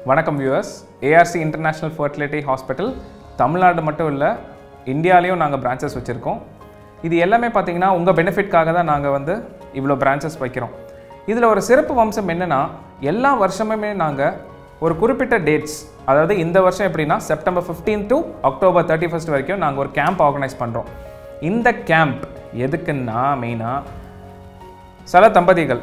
வணக்கம் viewers ARC international fertility hospital Tamil Nadu மட்டும் இல்லை இந்தியாலேயும் நாங்கள் பிரான்ச்சஸ் வச்சுருக்கோம் இது எல்லாமே பார்த்தீங்கன்னா உங்கள் பெனிஃபிட்காக தான் நாங்கள் வந்து இவ்வளோ பிரான்ச்சஸ் வைக்கிறோம் இதில் ஒரு சிறப்பு வம்சம் என்னென்னா எல்லா வருஷமுமே நாங்கள் ஒரு குறிப்பிட்ட டேட்ஸ் அதாவது இந்த வருஷம் எப்படின்னா September 15 to October thirty first வரைக்கும் நாங்கள் ஒரு கேம்ப் ஆர்கனைஸ் பண்ணுறோம் இந்த கேம்ப் எதுக்குன்னா மெயினாக சில தம்பதிகள்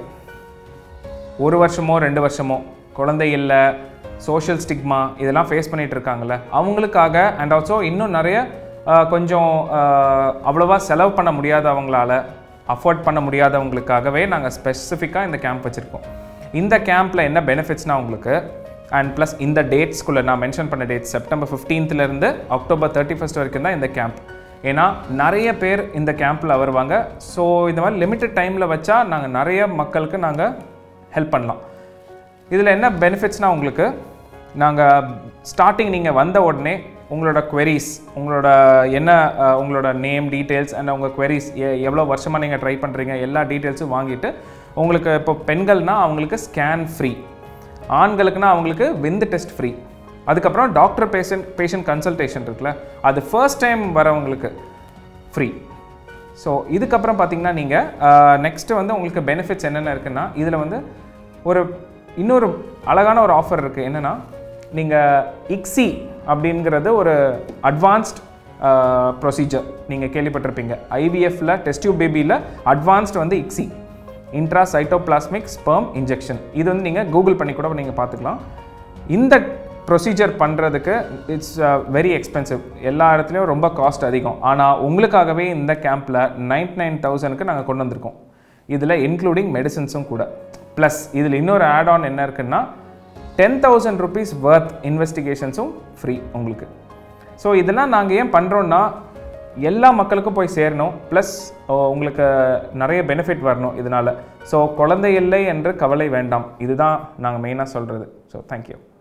ஒரு வருஷமோ ரெண்டு வருஷமோ குழந்தை இல்லை சோஷியல் ஸ்டிக்மா இதெல்லாம் ஃபேஸ் பண்ணிட்டு இருக்காங்கல்ல அவங்களுக்காக அண்ட் ஆல்சோ இன்னும் நிறைய ஆஹ், கொஞ்சம் ஆஹ், அவ்வளோவா செலவு பண்ண முடியாதவங்களால அஃபோர்ட் பண்ண முடியாதவங்களுக்காகவே நாங்கள் ஸ்பெசிஃபிக்காக இந்த கேம்ப் வச்சுருக்கோம் இந்த கேம்பில் என்ன பெனிஃபிட்ஸ்னால் உங்களுக்கு அண்ட் ப்ளஸ் இந்த டேட்ஸ்குள்ளே நான் மென்ஷன் பண்ண டேட் செப்டம்பர் 15th ல இருந்து அக்டோபர் தேர்ட்டி ஃபஸ்ட் வரைக்கும் தான் இந்த கேம்ப் ஏன்னா நிறைய பேர் இந்த கேம்பில் வருவாங்க ஸோ இந்த மாதிரி லிமிட்டட் டைமில் வச்சா நாங்கள் நிறைய மக்களுக்கு நாங்கள் ஹெல்ப் பண்ணலாம் இதில் என்ன பெனிஃபிட்ஸ்னால் உங்களுக்கு நாங்கள் ஸ்டார்டிங் நீங்கள் வந்த உடனே உங்களோட queries உங்களோட என்ன அஹ், உங்களோட நேம் டீட்டெயில்ஸ் அண்ட் உங்கள் queries எ எவ்வளோ வருஷமாக நீங்கள் ட்ரை பண்ணுறீங்க எல்லா டீட்டெயில்ஸும் வாங்கிட்டு உங்களுக்கு இப்போ பெண்கள்னால் அவங்களுக்கு ஸ்கேன் ஃப்ரீ ஆண்களுக்குனா அவங்களுக்கு விந்து டெஸ்ட் ஃப்ரீ அதுக்கப்புறம் டாக்டர் பேஷண்ட் பேஷண்ட் கன்சல்டேஷன் இருக்குல்ல அது ஃபர்ஸ்ட் டைம் வரவங்களுக்கு ஃப்ரீ ஸோ இதுக்கப்புறம் பார்த்தீங்கன்னா நீங்கள் நெக்ஸ்ட்டு வந்து உங்களுக்கு பெனிஃபிட்ஸ் என்னென்ன இருக்குன்னா இதில் வந்து ஒரு இன்னொரு அழகான ஒரு ஆஃபர் இருக்குது என்னென்னா நீங்கள் இக்ஸி அப்படிங்கிறது ஒரு அட்வான்ஸ்ட் ப்ரொசீஜர் நீங்கள் கேள்விப்பட்டிருப்பீங்க ஐவிஎஃப்ல டெஸ்டியூ பேபியில் அட்வான்ஸ்ட் வந்து ICSI intra cytoplasmic sperm injection இது வந்து நீங்கள் கூகுள் பண்ணி கூட நீங்கள் பார்த்துக்கலாம் இந்த ப்ரொசீஜர் பண்ணுறதுக்கு இட்ஸ் வெரி எக்ஸ்பென்சிவ் எல்லா இடத்துலையும் ரொம்ப காஸ்ட் அதிகம் ஆனால் உங்களுக்காகவே இந்த கேம்பில் நைன்ட் நைன் தௌசண்ட்க்கு நாங்கள் கொண்டு வந்திருக்கோம் இதில் இன்க்ளூடிங் மெடிசின்ஸும் கூட ப்ளஸ் இதில் இன்னொரு ஆட் ஆன் என்ன இருக்குன்னா டென் தௌசண்ட் ருபீஸ் வர்த் இன்வெஸ்டிகேஷன்ஸும் ஃப்ரீ உங்களுக்கு ஸோ இதெல்லாம் நாங்கள் ஏன் பண்ணுறோன்னா எல்லா மக்களுக்கும் போய் சேரணும் ப்ளஸ் உங்களுக்கு நிறைய பெனிஃபிட் வரணும் இதனால் ஸோ குழந்தை இல்லை என்று கவலை வேண்டாம் இதுதான் நாங்கள் மெயினாக சொல்கிறது ஸோ தேங்க்யூ